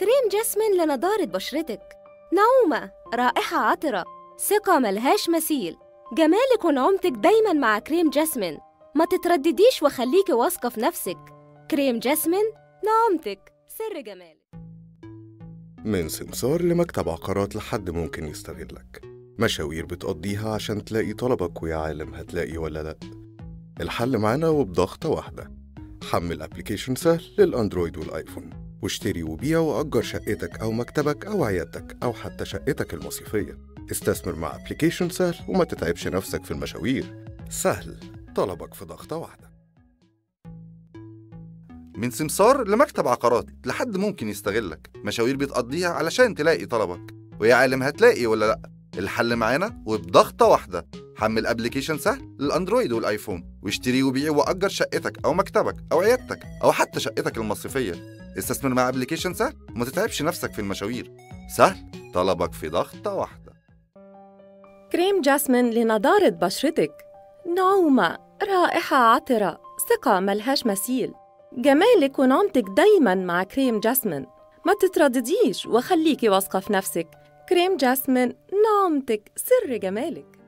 كريم جاسمين لنضارة بشرتك نعومة رائحة عطرة ثقة ملهاش مثيل جمالك ونعومتك دايما مع كريم جاسمين ما تتردديش وخليكي واثقة في نفسك كريم جاسمين نعومتك سر جمالك من سمسار لمكتب عقارات لحد ممكن يستغلك مشاوير بتقضيها عشان تلاقي طلبك ويا عالم هتلاقي ولا لأ الحل معانا وبضغطة واحدة حمل ابلكيشن سهل للأندرويد والآيفون واشتري وبيع وأجر شقتك أو مكتبك أو عيادتك أو حتى شقتك المصيفية استثمر مع ابلكيشن سهل وما تتعبش نفسك في المشاوير سهل طلبك في ضغطة واحدة من سمسار لمكتب عقارات لحد ممكن يستغلك مشاوير بتقضيها علشان تلاقي طلبك ويا عالم هتلاقي ولا لأ الحل معانا وبضغطة واحدة حمل ابلكيشن سهل للأندرويد والآيفون واشتري وبيع وأجر شقتك أو مكتبك أو عيادتك أو حتى شقتك المصيفية استثمر مع ابلكيشن سهل وما تتعبش نفسك في المشاوير سهل طلبك في ضغطة واحدة كريم جاسمين لنضارة بشرتك نعومة رائحة عطرة ثقة ملهاش مثيل جمالك ونعومتك دايما مع كريم جاسمين ما تتردديش وخليكي واثقة في نفسك كريم جاسمين نعومتك سر جمالك